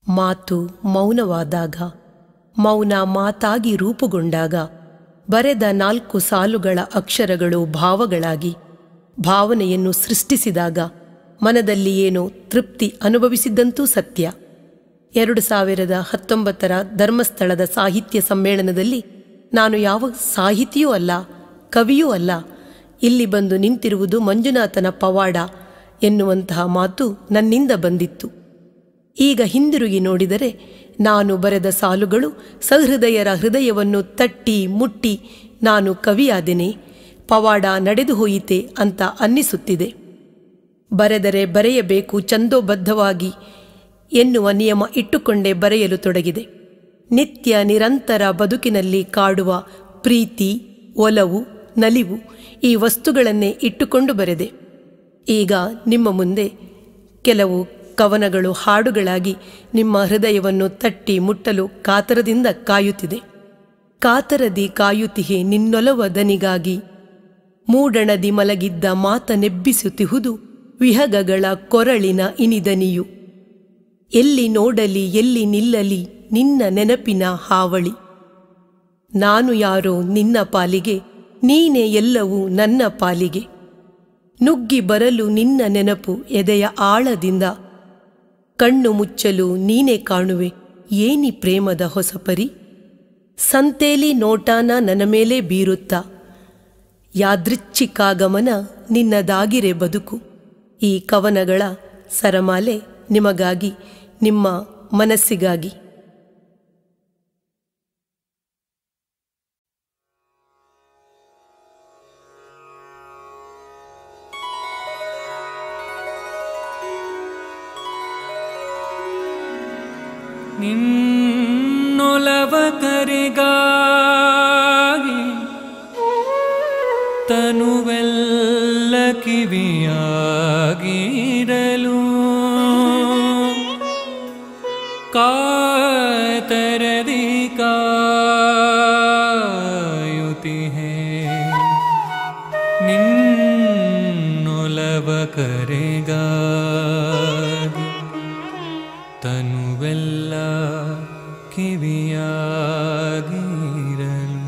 ಮಾತು ಮೌನವಾದಾಗ ಮೌನ ಮಾತಾಗಿ ರೂಪುಗೊಂಡಾಗ ಬರೆದ ನಾಲ್ಕು ಸಾಲುಗಳ ಅಕ್ಷರಗಳು ಭಾವಗಳಾಗಿ ಭಾವನೆಯನ್ನು ಸೃಷ್ಟಿಸಿದಾಗ ಮನದಲ್ಲಿ ಏನೋ ತೃಪ್ತಿ ಅನುಭವಿಸಿದ್ದಂತೂ ಸತ್ಯ ಎರಡು ಸಾವಿರದ ಹತ್ತೊಂಬತ್ತರ ಧರ್ಮಸ್ಥಳದ ಸಾಹಿತ್ಯ ಸಮ್ಮೇಳನದಲ್ಲಿ ನಾನು ಯಾವ ಸಾಹಿತಿಯೂ ಅಲ್ಲ ಕವಿಯೂ ಅಲ್ಲ ಇಲ್ಲಿ ಬಂದು ನಿಂತಿರುವುದು ಮಂಜುನಾಥನ ಪವಾಡ ಎನ್ನುವಂತಹ ಮಾತು ನನ್ನಿಂದ ಬಂದಿತ್ತು ಈಗ ಹಿಂದಿರುಗಿ ನೋಡಿದರೆ ನಾನು ಬರೆದ ಸಾಲುಗಳು ಸಹೃದಯರ ಹೃದಯವನ್ನು ತಟ್ಟಿ ಮುಟ್ಟಿ ನಾನು ಕವಿಯಾದೆನೆ ಪವಾಡ ನಡೆದು ಹೋಯಿತೆ ಅಂತ ಅನ್ನಿಸುತ್ತಿದೆ ಬರೆದರೆ ಬರೆಯಬೇಕು ಛಂದೋಬದ್ಧವಾಗಿ ಎನ್ನುವ ನಿಯಮ ಇಟ್ಟುಕೊಂಡೇ ಬರೆಯಲು ತೊಡಗಿದೆ ನಿತ್ಯ ನಿರಂತರ ಬದುಕಿನಲ್ಲಿ ಕಾಡುವ ಪ್ರೀತಿ ಒಲವು ನಲಿವು ಈ ವಸ್ತುಗಳನ್ನೇ ಇಟ್ಟುಕೊಂಡು ಬರೆದೆ ಈಗ ನಿಮ್ಮ ಮುಂದೆ ಕೆಲವು ಕವನಗಳು ಹಾಡುಗಳಾಗಿ ನಿಮ್ಮ ಹೃದಯವನ್ನು ತಟ್ಟಿ ಮುಟ್ಟಲು ಕಾತರದಿಂದ ಕಾಯುತ್ತಿದೆ ಕಾತರದಿ ಕಾಯುತಿಹೆ ನಿನ್ನೊಲವ ದನಿಗಾಗಿ ಮೂಡಣದಿ ಮಲಗಿದ್ದ ಮಾತನೆಬ್ಬಿಸುತ್ತಿಹುದು ವಿಹಗಗಳ ಕೊರಳಿನ ಇನಿದನಿಯು ಎಲ್ಲಿ ನೋಡಲಿ ಎಲ್ಲಿ ನಿಲ್ಲಲಿ ನಿನ್ನ ನೆನಪಿನ ಹಾವಳಿ ನಾನು ಯಾರೋ ನಿನ್ನ ಪಾಲಿಗೆ ನೀನೇ ಎಲ್ಲವೂ ನನ್ನ ಪಾಲಿಗೆ ನುಗ್ಗಿ ಬರಲು ನಿನ್ನ ನೆನಪು ಎದೆಯ ಆಳದಿಂದ ಕಣ್ಣು ಮುಚ್ಚಲು ನೀನೇ ಕಾಣುವೆ ಏನಿ ಪ್ರೇಮದ ಹೊಸಪರಿ ಸಂತೇಲಿ ನೋಟಾನ ನನ್ನ ಮೇಲೆ ಬೀರುತ್ತಾ ಯಾದೃಚ್ಛಿಕಾಗಮನ ನಿನ್ನದಾಗಿರೆ ಬದುಕು ಈ ಕವನಗಳ ಸರಮಾಲೆ ನಿಮಗಾಗಿ ನಿಮ್ಮ ಮನಸ್ಸಿಗಾಗಿ ನಿನ್ನೊಲವ ಕರೆಗಾಗಿ ತನುವೆಲ್ಲ ಕಿವಿಯಾಗಿರಲು ಕಾತರದಿ ಕಾಯುತಿಹೆ ನಿನ್ನೊಲವ ಕರೆಗಾಗಿ ತನುವೆಲ್ಲ ಕಿವಿಯಾಗಿರಲು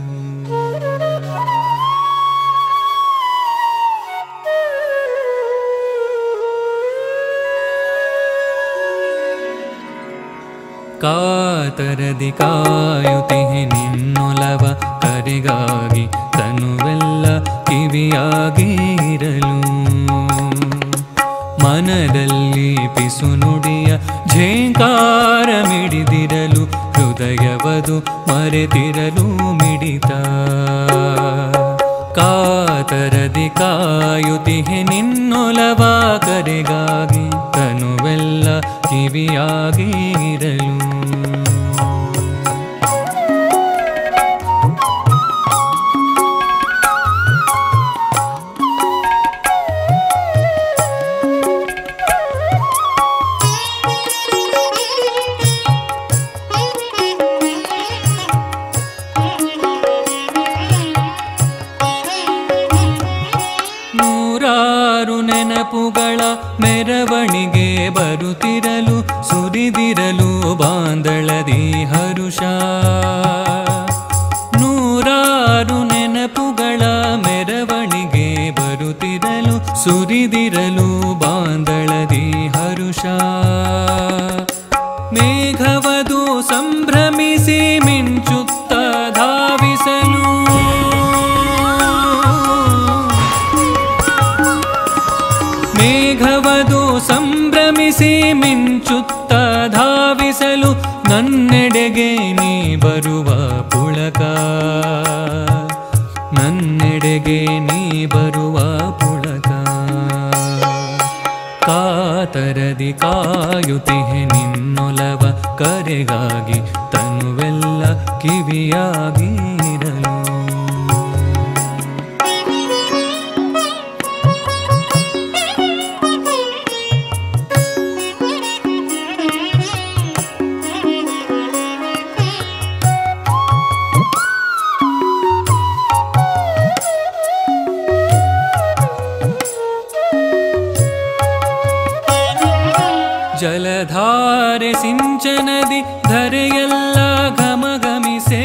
ಕಾತರದಿ ಕಾಯುತಿಹೆ ನಿನ್ನೊಲವ ಕರೆಗಾಗಿ ತನುವೆಲ್ಲ ಕಿವಿಯಾಗಿರಲು ಮನದಲ್ಲಿ ಪಿಸುನುಡಿಯ ಝೇಂಕಾರ ಮಿಡಿದಿರಲು ಹೃದಯವದು ಮರೆತಿರಲು ಮಿಡಿತ ಕಾತರದಿ ಕಾಯುತಿಹೆ ನಿನ್ನೊಲವ ಕರೆಗಾಗಿ ತನುವೆಲ್ಲ ಕಿವಿಯಾಗಿರಲು ನೂರಾರು ನೆನಪುಗಳ ಮೆರವಣಿಗೆ ಬರುತ್ತಿರಲು ಸುರಿದಿರಲು ಬಾಂದಳದಿ ಹರುಷ ನೂರಾರು ನೆನಪುಗಳ ಮೆರವಣಿಗೆ ಬರುತ್ತಿರಲು ಸುರಿದಿರಲು ಬಾಂದಳದಿ ಹರುಷ ಮೇಘವದು ಸಂಭ್ರಮಿಸಿ ಮಿಂಚುತ್ತ ಧಾವಿಸಲು ಮೇಘವದು ಸಂಭ್ರಮಿಸಿ ಮಿಂಚುತ್ತ ಧಾವಿಸಲು ನನ್ನೆಡೆಗೆ ನೀ ಬರುವ ಪುಳಕ ನನ್ನೆಡೆಗೆ ನೀ ಬರುವ ಪುಳಕ ಕಾತರದಿ ಕಾಯುತಿಹೆ ನಿನ್ನೊಲವ ಕರೆಗಾಗಿ ತನುವೆಲ್ಲ ಕಿವಿಯಾಗಿರಲು ಜಲಧಾರೆ ಸಿಂಧು ಸಿಂಚನದಿ ಧರೆಯೆಲ್ಲ ಘಮಘಮಿಸೆ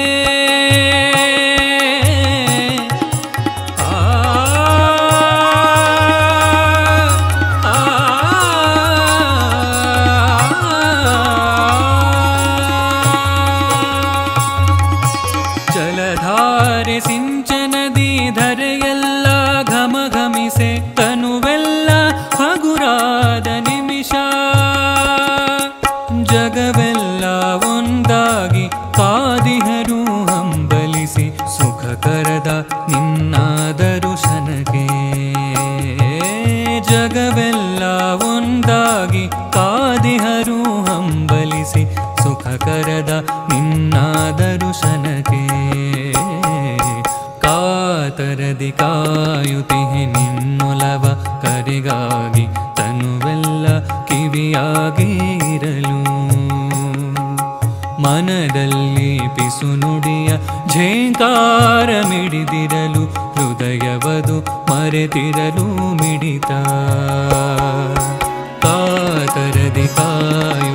ಆ ಆ ಜಲಧಾರೆ ಸಿಂಚನದಿ ಧರೆಯೆಲ್ಲ ಘಮಘಮಿಸೆ ತನುವೆಲ್ಲ ಹಗುರಾದ ನಿಮಿಷ ಜಗವೆಲ್ಲ ಒಂದಾಗಿ ಕಾದಿಹರು ಹಂಬಲಿಸಿ ಸುಖಕರದ ನಿನ್ನ ದರುಶನಕ್ಕೆ ಜಗವೆಲ್ಲ ಒಂದಾಗಿ ಕಾದಿಹರು ಹಂಬಲಿಸಿ ಸುಖಕರದ ನಿನ್ನ ದರುಶನಕ್ಕೆ ಕಾತರದಿ ಕಾಯುತಿಹೆ ನಿನ್ನೊಲವ ಕರೆಗಾಗಿ ತನುವೆಲ್ಲ ಕಿವಿಯಾಗಿರಲು ಮನದಲ್ಲಿ ಪಿಸುನುಡಿಯ ಝೇಂಕಾರ ಮಿಡಿದಿರಲು ಹೃದಯವದು ಮರೆತಿರಲು ಮಿಡಿತ ಕಾತರದಿ ಕಾಯ